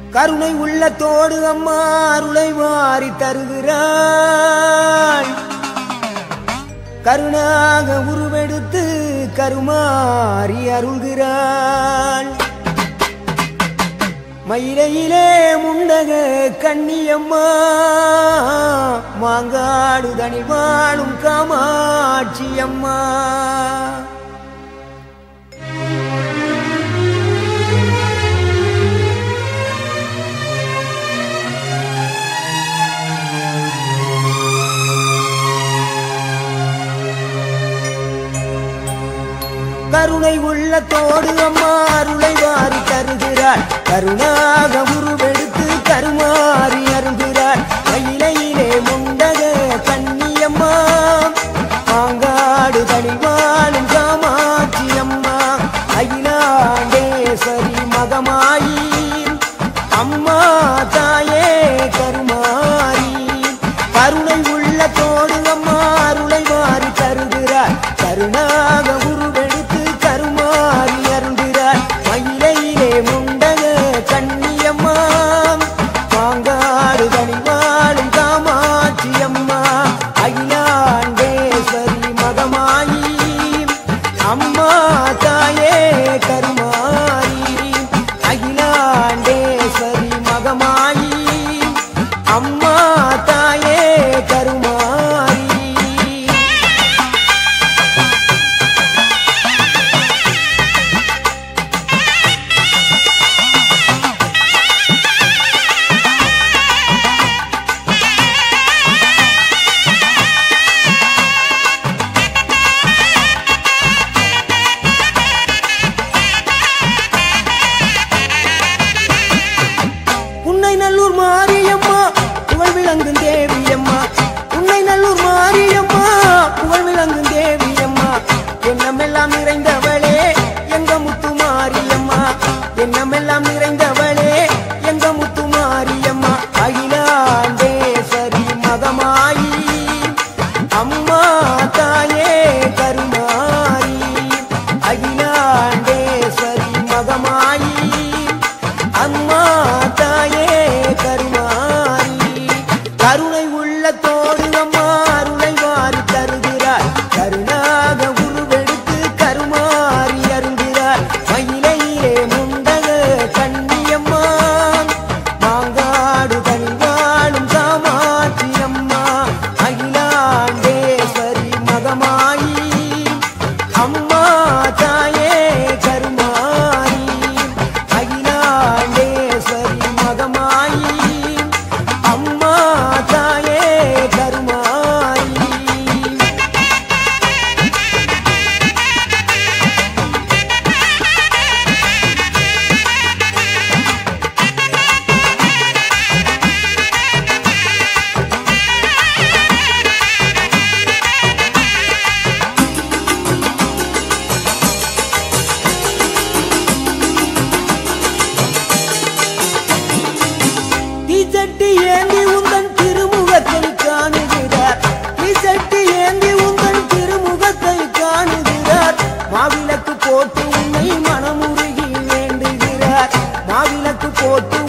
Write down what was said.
கருணை உள்ளத்தோடு அம்மா அருளை வாரி தருகிறாள் கருணாக உருவெடுத்து கருமாறி அருள்கிறாள் மயிலையிலே முண்டக கண்ணியம்மா மாங்காடு தனி வாழும் காமாட்சி அம்மா கருணை உள்ளத்தோடு அம்மா அருளை வாரி தருகிறாள் கருணாக உருவெடுத்து கருமாறி அருகிறாள் மயிலையிலே முண்டக கண்ணியம்மா மாங்காடு தனிவாளும் காமாட்சி அம்மா அகிலாண்டேஸ்வரி மகமாயி அம்மா தாயே கருமாரி கருணை உள்ளத்தோடு அம்மா அருளை மாறி தருகிறார் கருணாக உருவெடுத்து கருமாறி அருள்கிறார் மயிலையிலே முண்டக கண்ணியம்மா மாங்காடு கனிவாளும் காமாட்சி அம்மா அகிலாண்டேஸ்வரி மகமாயி அம்மா தாயே கருமாரி அகிலாண்டேஸ்வரி மகமாயி அம்மா தாயே கருமாரி உன்னை நல்லூர் மாரியம்மா புகழ் விளங்கும் தேவியம்மா உன்னை நல்லூர் மாரியம்மா புகழ் விளங்கும் தேவியம்மா எண்ணமெல்லாம் நிறைந்தவளே எங்க முத்து மாரியம்மா எண்ணமெல்லாம் நிறைந்தவளே எங்க முத்து மாரியம்மா அகிலாண்டேஸ்வரி மகமாயி அம்மா தாயே கருமாரி அகிலாண்டேஸ்வரி மகமாயி அம்மா தாயே கருமாரி கருணை உள்ளத்தோடு அம்மா அருளை வாரி தருகிறார் கருணாக உருவெடுத்து கருமாறி அருள்கிறார் மயிலையிலே முண்டக கண்ணியம்மா மாங்காடு கனிவாளும் காமாட்சி அம்மா அகிலாண்டேஸ்வரி மகமாயி அம்மா தாயே கருமாரி அகிலாண்டேஸ்வரி மகமாயி அம்மா தாயே கருமாரி தீச்சட்டி ஏந்தி உந்தன் திருமுகத்தை காணுகிறார் தீச்சட்டி ஏந்தி உந்தன் திருமுகத்தை காணுகிறார் மாவிளக்கு போட்டு உன்னை மனமுருகி வேண்டுகிறார் மாவிளக்கு போட்டு